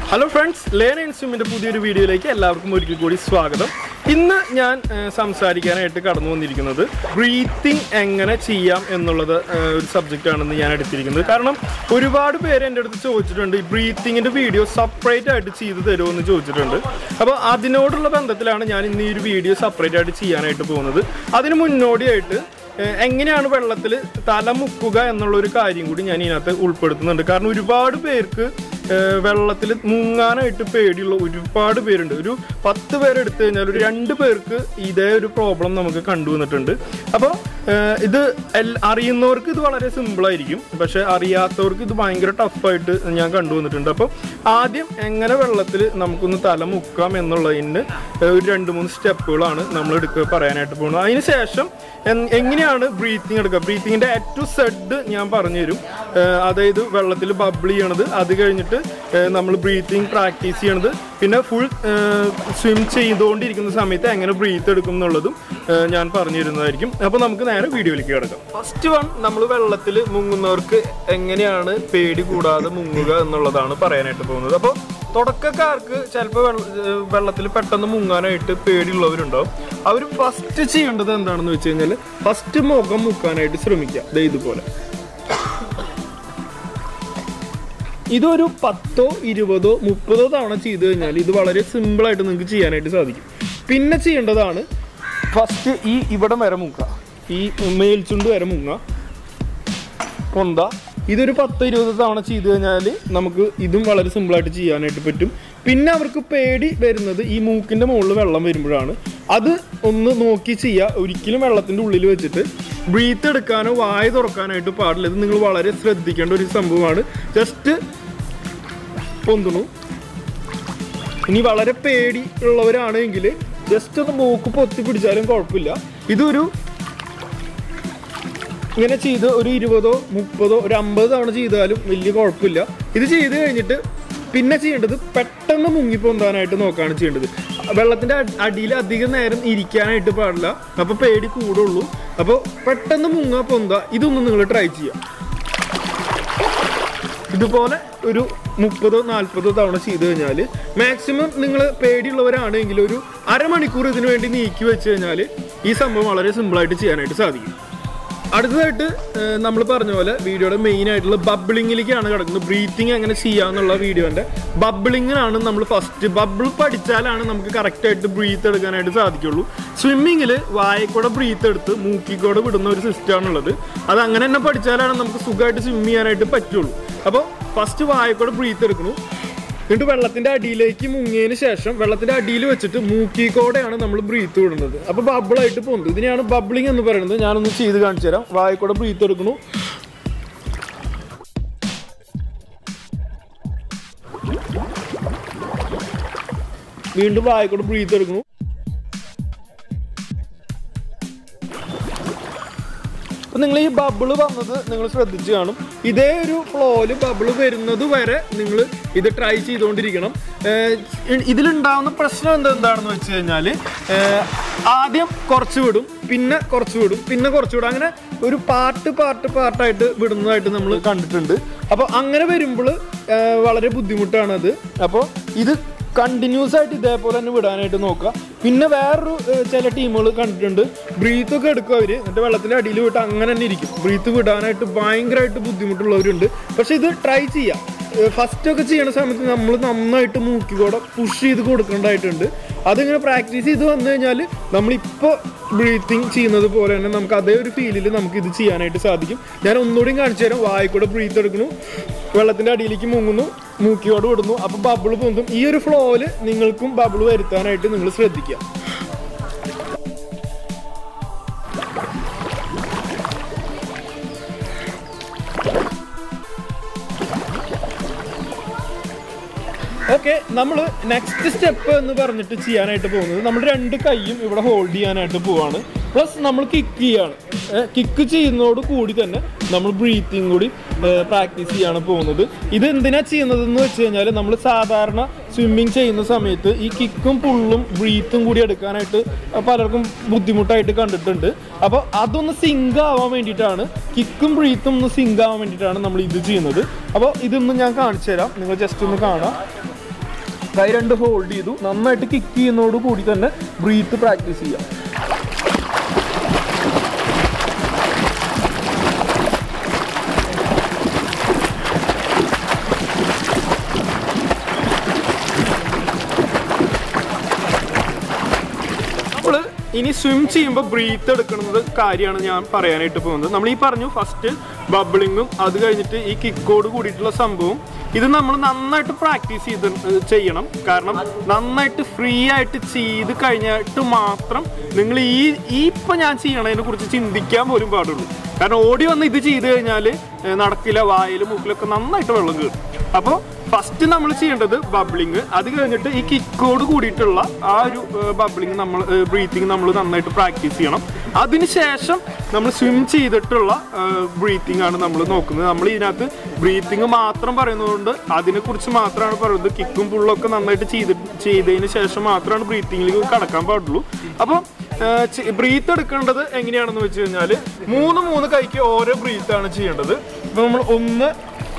hello friends learn ഇൻസ്ട്രുമിൻ്റെ പുതിയൊരു വീഡിയോയിലേക്ക് എല്ലാവർക്കും ഒരിക്കൽ കൂടി സ്വാഗതം ഇന്ന് ഞാൻ ഏഹ്, സംസാരിക്കാനായിട്ട് കടന്നു വന്നിരിക്കുന്നത് ബ്രീത്തിങ് എങ്ങനെ ചെയ്യാം എന്നുള്ളത് ഏഹ്, ഒരു സബ്ജക്റ്റ് ആണെന്ന് ഞാൻ എടുത്തിരിക്കുന്നത് കാരണം ഒരുപാട് പേര് എൻ്റെ അടുത്ത് ചോദിച്ചിട്ടുണ്ട് ഈ ബ്രീത്തിങ്ങിൻ്റെ വീഡിയോ സെപ്പറേറ്റ് ആയിട്ട് ചെയ്തു തരുമോ എന്ന് ചോദിച്ചിട്ടുണ്ട് അപ്പോൾ അതിനോടുള്ള ബന്ധത്തിലാണ് ഞാൻ ഇന്ന് ഈ ഒരു വീഡിയോ സെപ്പറേറ്റ് ആയിട്ട് ചെയ്യാനായിട്ട് പോകുന്നത് അതിന് മുന്നോടിയായിട്ട് ഏഹ് എങ്ങനെയാണ് വെള്ളത്തിൽ തല മുക്കുക എന്നുള്ള ഒരു കാര്യം കൂടി ഞാൻ ഇതിനകത്ത് ഉൾപ്പെടുത്തുന്നുണ്ട് കാരണം ഒരുപാട് പേർക്ക് വെള്ളത്തിൽ മുങ്ങാനായിട്ട് പേടിയുള്ള ഒരുപാട് പേരുണ്ട് ഒരു പത്ത് പേരെടുത്തു കഴിഞ്ഞാൽ ഒരു രണ്ട് പേർക്ക് ഇതേ ഒരു പ്രോബ്ലം നമുക്ക് കണ്ടുവന്നിട്ടുണ്ട് അപ്പോൾ ഇത് എൽ- അറിയുന്നവർക്ക് ഇത് വളരെ സിമ്പിളായിരിക്കും പക്ഷെ അറിയാത്തവർക്ക് ഇത് ഭയങ്കര ടഫായിട്ട് ഞാൻ കണ്ടുവന്നിട്ടുണ്ട് അപ്പോൾ ആദ്യം എങ്ങനെ വെള്ളത്തിൽ നമുക്കൊന്ന് തല മുക്കാം എന്നുള്ളതിന് ഒരു രണ്ട് മൂന്ന് സ്റ്റെപ്പുകളാണ് നമ്മൾ എടുക്കുക പറയാനായിട്ട് പോകുന്നത് അതിന് ശേഷം എൻ- എങ്ങനെയാണ് ബ്രീത്തിങ് എടുക്കുക ബ്രീത്തിങ്ങിന്റെ എ ടു സെഡ് ഞാൻ പറഞ്ഞു തരും ഏഹ് അതായത് വെള്ളത്തിൽ ബബിൾ ചെയ്യണത് അത് കഴിഞ്ഞിട്ട് നമ്മൾ ബ്രീത്തിങ് പ്രാക്ടീസ് ചെയ്യണത് പിന്നെ ഫുൾ സ്വിം ചെയ്തുകൊണ്ടിരിക്കുന്ന സമയത്ത് എങ്ങനെ ബ്രീത്ത് എടുക്കും എന്നുള്ളതും ഏഹ് ഞാൻ പറഞ്ഞു തരുന്നതായിരിക്കും അപ്പോൾ നമുക്ക് നേരെ വീഡിയോയിലേക്ക് കിടക്കാം ഫസ്റ്റ് വൺ നമ്മൾ വെള്ളത്തിൽ മുങ്ങുന്നവർക്ക് എങ്ങനെയാണ് പേടി കൂടാതെ മുങ്ങുക എന്നുള്ളതാണ് പറയാനായിട്ട് പോകുന്നത് അപ്പോൾ തുടക്കക്കാർക്ക് ചിലപ്പോൾ വെള്ളത്തിൽ പെട്ടെന്ന് മുങ്ങാനായിട്ട് പേടിയുള്ളവരുണ്ടാവും അവർ ഫസ്റ്റ് ചെയ്യേണ്ടത് എന്താണെന്ന് വെച്ച് കഴിഞ്ഞാൽ ഫസ്റ്റ് മുഖം മുക്കാനായിട്ട് ശ്രമിക്കുക ദേ ഇതുപോലെ ഇതൊരു പത്തോ ഇരുപതോ മുപ്പതോ തവണ ചെയ്തു കഴിഞ്ഞാൽ ഇത് വളരെ സിമ്പിളായിട്ട് നിങ്ങൾക്ക് ചെയ്യാനായിട്ട് സാധിക്കും പിന്നെ ചെയ്യേണ്ടതാണ് ഫസ്റ്റ് ഈ ഇവിടെ വരെ മുങ്ങുക ഈ മേൽചുണ്ട് വരെ മുങ്ങുക പൊന്ത ഇതൊരു പത്ത് ഇരുപത് തവണ ചെയ്തു കഴിഞ്ഞാൽ നമുക്ക് ഇതും വളരെ സിമ്പിളായിട്ട് ചെയ്യാനായിട്ട് പറ്റും പിന്നെ അവർക്ക് പേടി വരുന്നത് ഈ മൂക്കിൻ്റെ മുകളിൽ വെള്ളം വരുമ്പോഴാണ് അത് ഒന്ന് നോക്കി ചെയ്യുക ഒരിക്കലും വെള്ളത്തിൻ്റെ ഉള്ളിൽ വെച്ചിട്ട് ബ്രീത്ത് എടുക്കാനോ വായ തുറക്കാനായിട്ട് പാടില്ല ഇത് നിങ്ങൾ വളരെ ശ്രദ്ധിക്കേണ്ട ഒരു സംഭവമാണ് ജസ്റ്റ് പൊന്തുണു ഇനി വളരെ പേടി ഉള്ളവരാണെങ്കിൽ ജസ്റ്റ് ഒന്ന് മൂക്ക് പൊത്തി പിടിച്ചാലും കുഴപ്പമില്ല ഇതൊരു ഇങ്ങനെ ചെയ്ത് ഒരു ഇരുപതോ മുപ്പതോ ഒരു അമ്പത് തവണ ചെയ്താലും വലിയ കുഴപ്പമില്ല ഇത് ചെയ്ത് കഴിഞ്ഞിട്ട് പിന്നെ ചെയ്യേണ്ടത് പെട്ടെന്ന് മുങ്ങിപ്പൊന്താനായിട്ട് നോക്കുകയാണ് ചെയ്യേണ്ടത് വെള്ളത്തിന്റെ അടിയിൽ അധികം നേരം ഇരിക്കാനായിട്ട് പാടില്ല അപ്പൊ പേടി കൂടുള്ളൂ അപ്പോൾ പെട്ടെന്ന് മുങ്ങ പൊന്ത ഇതൊന്നും നിങ്ങൾ ട്രൈ ചെയ്യാം ഇതുപോലെ ഒരു മുപ്പതോ നാൽപ്പതോ തവണ ചെയ്ത് കഴിഞ്ഞാൽ മാക്സിമം നിങ്ങൾ പേടിയുള്ളവരാണെങ്കിൽ ഒരു അരമണിക്കൂർ ഇതിനു വേണ്ടി നീക്കി വെച്ച് കഴിഞ്ഞാൽ ഈ സംഭവം വളരെ സിമ്പിളായിട്ട് ചെയ്യാനായിട്ട് സാധിക്കും അടുത്തതായിട്ട് നമ്മൾ പറഞ്ഞ പോലെ വീഡിയോയുടെ മെയിൻ ആയിട്ടുള്ള ബബിളിങ്ങിലേക്കാണ് കിടക്കുന്നത് ബ്രീത്തിങ് എങ്ങനെ ചെയ്യാന്നുള്ള വീഡിയോന്റെ ബബിളിങ്ങിനാണ് നമ്മൾ ഫസ്റ്റ് ബബിൾ പഠിച്ചാലാണ് നമുക്ക് കറക്റ്റ് ആയിട്ട് ബ്രീത്ത് എടുക്കാനായിട്ട് സാധിക്കുള്ളൂ സ്വിമ്മിങ്ങിൽ വായക്കൂടെ ബ്രീത്ത് എടുത്ത് മൂക്കിക്കൂടെ വിടുന്ന ഒരു സിസ്റ്റമാണുള്ളത് അത് അങ്ങനെ തന്നെ പഠിച്ചാലാണ് നമുക്ക് സുഖമായിട്ട് സ്വിം ചെയ്യാനായിട്ട് പറ്റുള്ളൂ അപ്പോൾ ഫസ്റ്റ് വായക്കൂടെ ബ്രീത്ത് എടുക്കുന്നു എന്നിട്ട് വെള്ളത്തിന്റെ അടിയിലേക്ക് മുങ്ങിയതിന് ശേഷം വെള്ളത്തിന്റെ അടിയിൽ വെച്ചിട്ട് മൂക്കിക്കോടെയാണ് നമ്മൾ ബ്രീത്ത് വിടുന്നത് അപ്പൊ ബബിളായിട്ട് പോകുന്നത് ഇതിനെയാണ് ബബിളിംഗ് എന്ന് പറയുന്നത് ഞാനൊന്ന് ചെയ്ത് കാണിച്ചു തരാം വായക്കൂടെ ബ്രീത്ത് എടുക്കുന്നു വീണ്ടും വായക്കൂടെ ബ്രീത്ത് എടുക്കുന്നു അപ്പൊ നിങ്ങൾ ഈ ബബിള് വന്നത് നിങ്ങൾ ശ്രദ്ധിച്ചു കാണും ഇതേ ഒരു ഫ്ലോയില് ബബിള് വരുന്നത് വരെ നിങ്ങൾ ഇത് ട്രൈ ചെയ്തുകൊണ്ടിരിക്കണം ഏഹ് ഇ- ഇതിലുണ്ടാവുന്ന പ്രശ്നം എന്താ എന്താണെന്ന് വെച്ച് കഴിഞ്ഞാൽ ആദ്യം കുറച്ച് വിടും പിന്നെ കുറച്ച് വിടും പിന്നെ കുറച്ച് വിടും അങ്ങനെ ഒരു പാർട്ട് പാർട്ട് പാർട്ടായിട്ട് വിടുന്നതായിട്ട് നമ്മൾ കണ്ടിട്ടുണ്ട് അപ്പോൾ അങ്ങനെ വരുമ്പോൾ വളരെ ബുദ്ധിമുട്ടാണ് അത് അപ്പോൾ ഇത് കണ്ടിന്യൂസ് ആയിട്ട് ഇതേപോലെ തന്നെ വിടാനായിട്ട് നോക്കുക പിന്നെ വേറൊരു ഏഹ്, ചില ടീമുകൾ കണ്ടിട്ടുണ്ട് ബ്രീത്ത് ഒക്കെ എടുക്കും അവര് എന്നിട്ട് വെള്ളത്തിന്റെ അടിയിൽ വിട്ട് അങ്ങനെ തന്നെ ഇരിക്കും ബ്രീത്ത് വിടാനായിട്ട് ഭയങ്കരമായിട്ട് ബുദ്ധിമുട്ടുള്ളവരുണ്ട് പക്ഷെ ഇത് ട്രൈ ചെയ്യാം ഫസ്റ്റ് ഒക്കെ ചെയ്യണ സമയത്ത് നമ്മൾ നന്നായിട്ട് മൂക്കിക്കൂടെ പുഷ് ചെയ്ത് കൊടുക്കേണ്ടതായിട്ടുണ്ട് അതിങ്ങനെ പ്രാക്ടീസ് ചെയ്ത് വന്നു കഴിഞ്ഞാൽ നമ്മളിപ്പോൾ ബ്രീത്തിങ് ചെയ്യുന്നത് പോലെ തന്നെ നമുക്ക് അതേ ഒരു ഫീലിൽ നമുക്ക് ഇത് ചെയ്യാനായിട്ട് സാധിക്കും ഞാൻ ഒന്നുകൂടിയും കാണിച്ചു തരാം വായിക്കൂടെ ബ്രീത്ത് എടുക്കുന്നു വെള്ളത്തിന്റെ അടിയിലേക്ക് മുങ്ങുന്നു മൂക്കിയോട് വിടുന്നു അപ്പൊ ബബിൾ പൊന്തും ഈ ഒരു ഫ്ലോയില് നിങ്ങൾക്കും ബബിൾ വരുത്താനായിട്ട് നിങ്ങൾ ശ്രദ്ധിക്കുക ഓക്കെ നമ്മൾ നെക്സ്റ്റ് സ്റ്റെപ്പ് എന്ന് പറഞ്ഞിട്ട് ചെയ്യാനായിട്ട് പോകുന്നത് നമ്മൾ രണ്ട് കൈയും ഇവിടെ ഹോൾഡ് ചെയ്യാനായിട്ട് പോവാണ് പ്ലസ് നമ്മൾ കിക്ക് ചെയ്യാണ് കിക്ക് ചെയ്യുന്നതോട് കൂടി തന്നെ നമ്മൾ ബ്രീത്തിങ് കൂടി പ്രാക്ടീസ് ചെയ്യാണ് പോകുന്നത് ഇത് എന്തിനാ ചെയ്യുന്നത് എന്ന് വെച്ച് കഴിഞ്ഞാൽ നമ്മൾ സാധാരണ സ്വിമ്മിങ് ചെയ്യുന്ന സമയത്ത് ഈ കിക്കും പുള്ളും ബ്രീത്തും കൂടി എടുക്കാനായിട്ട് പലർക്കും ബുദ്ധിമുട്ടായിട്ട് കണ്ടിട്ടുണ്ട് അപ്പോൾ അതൊന്ന് സിങ്ക് ആവാൻ വേണ്ടിയിട്ടാണ് കിക്കും ബ്രീത്തും ഒന്ന് സിങ്ക് ആവാൻ വേണ്ടിയിട്ടാണ് നമ്മൾ ഇത് ചെയ്യുന്നത് അപ്പോൾ ഇതൊന്ന് ഞാൻ കാണിച്ചു തരാം നിങ്ങൾ ജസ്റ്റ് ഒന്ന് കാണാം കൈ രണ്ട് ഹോൾഡ് ചെയ്തു നന്നായിട്ട് കിക്ക് ചെയ്യുന്നതോട് കൂടി തന്നെ ബ്രീത്ത് പ്രാക്ടീസ് ചെയ്യാം നമ്മൾ ഇനി സ്വിം ചെയ്യുമ്പോൾ ബ്രീത്ത് എടുക്കുന്നത് കാര്യമാണ് ഞാൻ പറയാനായിട്ട് പോകുന്നത് നമ്മൾ ഈ പറഞ്ഞു ഫസ്റ്റ് ബബിളിങ്ങും അത് കഴിഞ്ഞിട്ട് ഈ കിക്കോട് കൂടിയിട്ടുള്ള സംഭവം ഇത് നമ്മൾ നന്നായിട്ട് പ്രാക്ടീസ് ചെയ്ത് ചെയ്യണം കാരണം നന്നായിട്ട് ഫ്രീ ആയിട്ട് ചെയ്ത് കഴിഞ്ഞിട്ട് മാത്രം നിങ്ങൾ ഈ ഈ ഇപ്പം ഞാൻ ചെയ്യണതിനെ കുറിച്ച് ചിന്തിക്കാൻ പോലും പാടുള്ളൂ കാരണം ഓടി വന്ന് ഇത് ചെയ്ത് കഴിഞ്ഞാൽ നടക്കില്ല വായിലും മൂക്കിലൊക്കെ നന്നായിട്ട് വെള്ളം കയറും അപ്പോൾ ഫസ്റ്റ് നമ്മൾ ചെയ്യേണ്ടത് ബബ്ലിങ് അത് കഴിഞ്ഞിട്ട് ഈ കിക്കോട് കൂടിയിട്ടുള്ള ആ ഒരു ബബ്ലിങ് നമ്മൾ ബ്രീത്തിങ് നമ്മൾ നന്നായിട്ട് പ്രാക്ടീസ് ചെയ്യണം അതിനുശേഷം നമ്മൾ സ്വിം ചെയ്തിട്ടുള്ള ബ്രീത്തിങ് ആണ് നമ്മൾ നോക്കുന്നത് നമ്മൾ ഇതിനകത്ത് ബ്രീത്തിങ് മാത്രം പറയുന്നതുകൊണ്ട് അതിനെക്കുറിച്ച് മാത്രമാണ് പറയുന്നത് കിക്കും പുള്ളൊക്കെ നന്നായിട്ട് ചെയ്ത് ചെയ്തതിന് ശേഷം മാത്രമാണ് ബ്രീത്തിങ്ങിലേക്ക് കടക്കാൻ പാടുള്ളൂ അപ്പോൾ ബ്രീത്ത് എടുക്കേണ്ടത് എങ്ങനെയാണെന്ന് വെച്ച് കഴിഞ്ഞാൽ മൂന്ന് മൂന്ന് കൈക്ക് ഓരോ ബ്രീത്ത് ആണ് ചെയ്യേണ്ടത് ഇപ്പൊ നമ്മൾ ഒന്ന്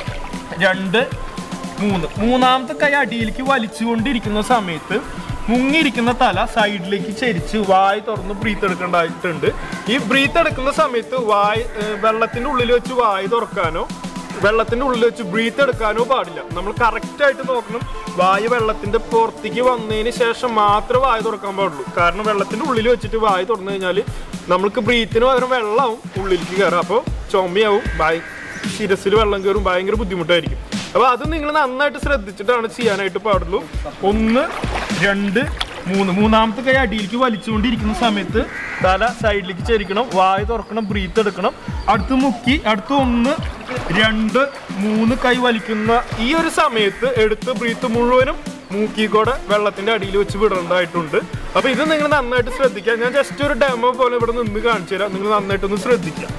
രണ്ട് മൂന്ന് മൂന്നാമത്തെ കൈ അടിയിലേക്ക് വലിച്ചുകൊണ്ടിരിക്കുന്ന സമയത്ത് മുങ്ങിയിരിക്കുന്ന തല സൈഡിലേക്ക് ചരിച്ച് വായ് തുറന്ന് ബ്രീത്ത് എടുക്കേണ്ടതായിട്ടുണ്ട് ഈ ബ്രീത്ത് എടുക്കുന്ന സമയത്ത് വായ് ഏഹ് വെള്ളത്തിന്റെ ഉള്ളിൽ വെച്ച് വായ് തുറക്കാനോ വെള്ളത്തിന്റെ ഉള്ളിൽ വെച്ച് ബ്രീത്ത് എടുക്കാനോ പാടില്ല നമ്മൾ കറക്റ്റ് ആയിട്ട് നോക്കണം വായു വെള്ളത്തിന്റെ പുറത്തേക്ക് വന്നതിന് ശേഷം മാത്രമേ വായ തുറക്കാൻ പാടുള്ളൂ കാരണം വെള്ളത്തിന്റെ ഉള്ളിൽ വെച്ചിട്ട് വായ തുറന്നു കഴിഞ്ഞാൽ നമ്മൾക്ക് ബ്രീത്തിന് പകരം വെള്ളമാവും ഉള്ളിലേക്ക് കയറാം അപ്പോൾ ചുമയാവും ഭയ ശിരസിൽ വെള്ളം കയറും ഭയങ്കര ബുദ്ധിമുട്ടായിരിക്കും അപ്പൊ അത് നിങ്ങൾ നന്നായിട്ട് ശ്രദ്ധിച്ചിട്ടാണ് ചെയ്യാനായിട്ട് പാടുള്ളൂ ഒന്ന് രണ്ട് മൂന്ന് മൂന്നാമത്തെ കൈ അടിയിലേക്ക് വലിച്ചുകൊണ്ടിരിക്കുന്ന സമയത്ത് തല സൈഡിലേക്ക് ചരിക്കണം വായ തുറക്കണം ബ്രീത്ത് എടുക്കണം അടുത്ത് മുക്കി അടുത്ത് ഒന്ന് രണ്ട് മൂന്ന് കൈ വലിക്കുന്ന ഈ ഒരു സമയത്ത് എടുത്ത് ബ്രീത്ത് മുഴുവനും മൂക്കി കൂടെ വെള്ളത്തിന്റെ അടിയിൽ വെച്ച് വിടേണ്ടതായിട്ടുണ്ട് അപ്പൊ ഇത് നിങ്ങൾ നന്നായിട്ട് ശ്രദ്ധിക്കുക ഞാൻ ജസ്റ്റ് ഒരു ഡെമോ പോലെ ഇവിടെ നിന്ന് കാണിച്ചു തരാം നിങ്ങൾ നന്നായിട്ടൊന്ന് ശ്രദ്ധിക്കുക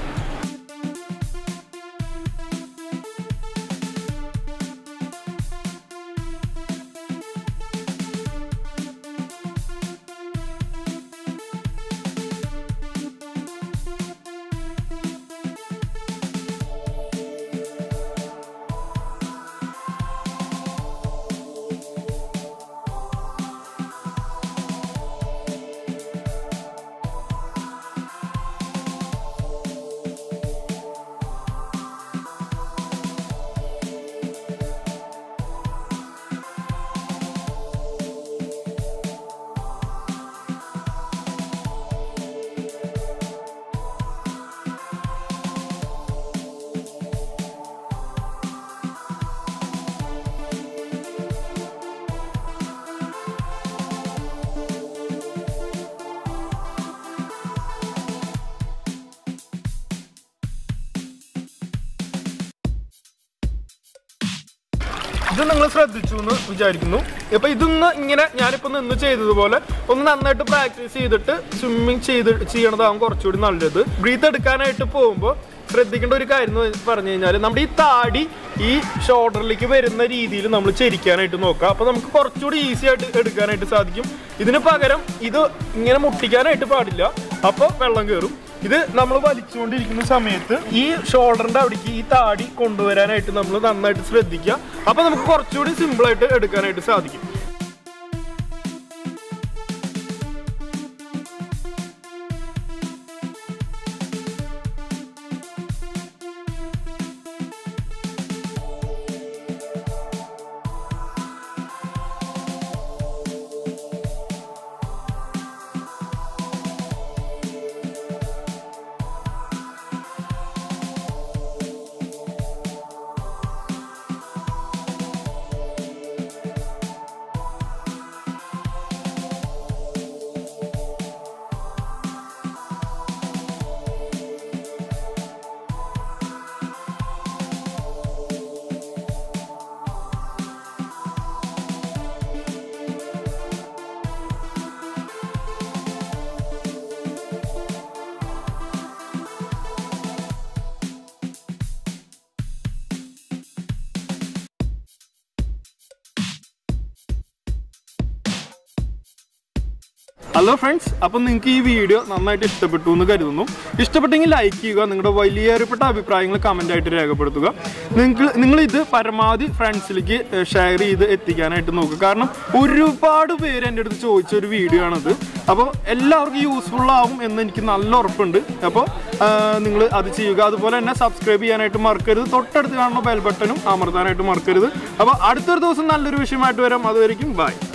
ഇത് നിങ്ങൾ ശ്രദ്ധിച്ചു എന്ന് വിചാരിക്കുന്നു ഇപ്പൊ ഇതൊന്ന് ഇങ്ങനെ ഞാനിപ്പോ നിന്ന് ചെയ്തതുപോലെ ഒന്ന് നന്നായിട്ട് പ്രാക്ടീസ് ചെയ്തിട്ട് സ്വിമ്മിങ് ചെയ്ത് ചെയ്യണതാവും കുറച്ചുകൂടി നല്ലത് ബ്രീത്ത് എടുക്കാനായിട്ട് പോകുമ്പോൾ ശ്രദ്ധിക്കേണ്ട ഒരു കാര്യം എന്ന് പറഞ്ഞു കഴിഞ്ഞാൽ നമ്മുടെ ഈ താടി ഈ ഷോൾഡറിലേക്ക് വരുന്ന രീതിയിൽ നമ്മൾ ചെരിക്കാനായിട്ട് നോക്കുക അപ്പോൾ നമുക്ക് കുറച്ചുകൂടി ഈസി ആയിട്ട് എടുക്കാനായിട്ട് സാധിക്കും ഇതിന് പകരം ഇത് ഇങ്ങനെ മുട്ടിക്കാനായിട്ട് പാടില്ല അപ്പോൾ വെള്ളം കയറും ഇത് നമ്മൾ വലിച്ചുകൊണ്ടിരിക്കുന്ന സമയത്ത് ഈ ഷോൾഡറിന്റെ അവിടേക്ക് ഈ താടി കൊണ്ടുവരാനായിട്ട് നമ്മൾ നന്നായിട്ട് ശ്രദ്ധിക്കുക അപ്പൊ നമുക്ക് കുറച്ചുകൂടി സിമ്പിൾ ആയിട്ട് എടുക്കാനായിട്ട് സാധിക്കും ഹലോ ഫ്രണ്ട്സ് അപ്പം നിങ്ങൾക്ക് ഈ വീഡിയോ നന്നായിട്ട് ഇഷ്ടപ്പെട്ടു എന്ന് കരുതുന്നു ഇഷ്ടപ്പെട്ടെങ്കിൽ ലൈക്ക് ചെയ്യുക നിങ്ങളുടെ വലിയേറിയപ്പെട്ട അഭിപ്രായങ്ങൾ കമൻ്റ് ആയിട്ട് രേഖപ്പെടുത്തുക നിങ്ങൾക്ക് നിങ്ങൾ ഇത് പരമാവധി ഫ്രണ്ട്സിലേക്ക് ഷെയർ ചെയ്ത് എത്തിക്കാനായിട്ട് നോക്കുക കാരണം ഒരുപാട് പേര് എൻ്റെ അടുത്ത് ചോദിച്ച ഒരു വീഡിയോ ആണത് അപ്പോൾ എല്ലാവർക്കും യൂസ്ഫുൾ ആവും എന്ന് എനിക്ക് നല്ല ഉറപ്പുണ്ട് അപ്പോൾ നിങ്ങൾ അത് ചെയ്യുക അതുപോലെ തന്നെ സബ്സ്ക്രൈബ് ചെയ്യാനായിട്ട് മറക്കരുത് തൊട്ടടുത്ത് കാണുന്ന ബെൽ ബട്ടണും അമർത്താനായിട്ട് മറക്കരുത് അപ്പോൾ അടുത്തൊരു ദിവസം നല്ലൊരു വിഷയമായിട്ട് വരാം അതുവരെയും ബൈ